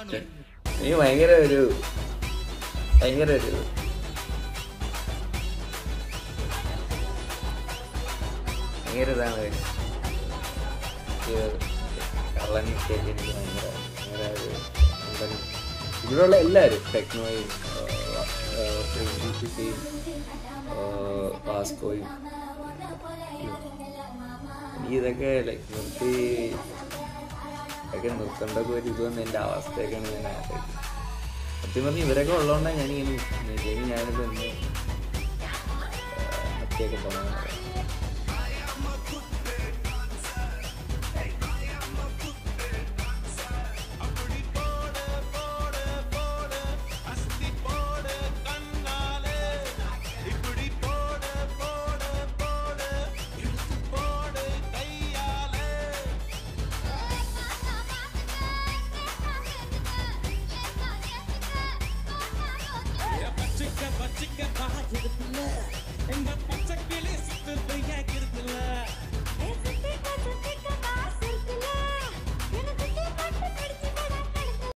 നീ ഭയങ്കര ഒരു ഭയങ്കര ഒരു ഭയങ്കര ഇതാണ് ഈ കള്ളൻ കേക്ക് എനിക്ക് ഭയങ്കര ഭയങ്കര ഒരു എന്താണ് ഇവിടെയുള്ള എല്ലാവരും ടെക്നോയും ശ്രീജിത്തിയും വാസ്കോയും എനിക്ക് ഇതൊക്കെ ലൈക്ക് നിർത്തി ഇതൊക്കെ നിർത്തേണ്ടത് ഒരു ഇത് വന്ന എൻ്റെ അവസ്ഥയൊക്കെയാണ് ഞാൻ ആലോചിക്കുന്നത് സത്യം പറഞ്ഞാൽ ഇവരൊക്കെ ഉള്ളതുകൊണ്ടാണ് ഞാനിങ്ങനെ നിൽക്കുന്നത്. ഇല്ലെങ്കിൽ ഞാനിത് എന്ന് ഒറ്റയൊക്കെ പോകണം பச்சிக்க பச்சிக்க